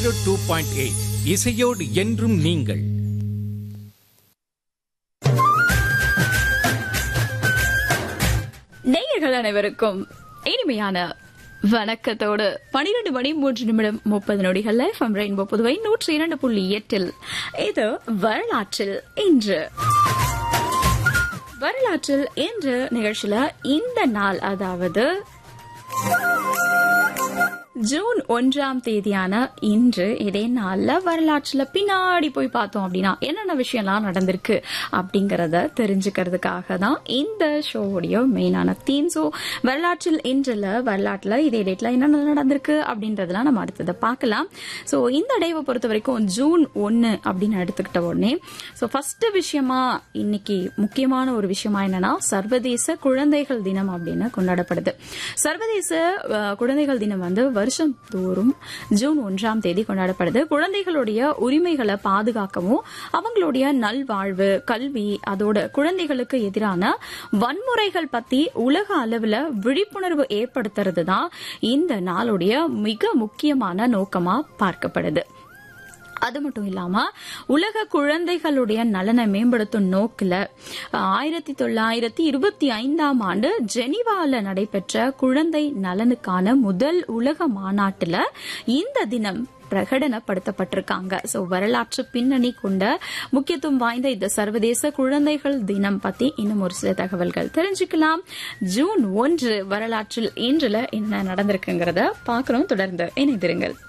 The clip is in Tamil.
ஜீரோ டூ பாயிண்ட் எயிட் இசையோடு என்றும் நீங்கள் நேயர்கள் அனைவருக்கும் இனிமையான வணக்கத்தோடு பனிரெண்டு மணி மூன்று நிமிடம் முப்பது நொடிகள்ல எஃப்எம் ரெயின்போ புதுவை நூற்றி இரண்டு புள்ளி எட்டில் இது வரலாற்றில் இன்று வரலாற்றில் இன்று நிகழ்ச்சியில இந்த நாள் அதாவது ஜூன் ஒன்றாம் தேதியான இன்று இதே நாள்ல வரலாற்றுல பின்னாடி போய் பார்த்தோம் அப்படின்னா என்னென்ன விஷயம்லாம் நடந்திருக்கு அப்படிங்கறத தெரிஞ்சுக்கிறதுக்காக தான் இந்த ஷோவுடைய மெயினான தீம் ஸோ வரலாற்றில் இன்றுல வரலாற்றுல இதே டேட்ல என்னென்ன நடந்திருக்கு அப்படின்றதெல்லாம் நம்ம அடுத்ததை பார்க்கலாம் ஸோ இந்த டேவை பொறுத்த வரைக்கும் ஜூன் ஒன்னு அப்படின்னு எடுத்துக்கிட்ட உடனே ஸோ ஃபர்ஸ்ட் விஷயமா இன்னைக்கு முக்கியமான ஒரு விஷயமா என்னன்னா சர்வதேச குழந்தைகள் தினம் அப்படின்னு கொண்டாடப்படுது சர்வதேச அஹ், குழந்தைகள் தினம் வந்து வருஷம் தோறும் ஜூன் ஒன்றாம் தேதி கொண்டாடப்படுது குழந்தைகளுடைய உரிமைகளை பாதுகாக்கவும் அவங்களுடைய நல்வாழ்வு கல்வி அதோட குழந்தைகளுக்கு எதிரான வன்முறைகள் பத்தி உலக அளவுல விழிப்புணர்வு ஏற்படுத்துறது தான் இந்த நாளுடைய மிக முக்கியமான நோக்கமா பார்க்கப்படுது அது மட்டும் இல்லாம உலக குழந்தைகளுடைய நலனை மேம்படுத்தும் நோக்குல ஆயிரத்தி தொள்ளாயிரத்தி இருபத்தி ஐந்தாம் ஆண்டு ஜெனீவால நடைபெற்ற குழந்தை நலனுக்கான முதல் உலக மாநாட்டுல இந்த தினம் பிரகடனப்படுத்தப்பட்டிருக்காங்க சோ வரலாற்று பின்னணி கொண்ட முக்கியத்துவம் வாய்ந்த இந்த சர்வதேச குழந்தைகள் தினம் பத்தி இன்னும் ஒரு சில தகவல்கள் தெரிஞ்சுக்கலாம் ஜூன் ஒன்று வரலாற்றில் இன்றுல என்ன நடந்திருக்குங்கிறத பாக்குறோம் தொடர்ந்து இணைந்திருங்கள்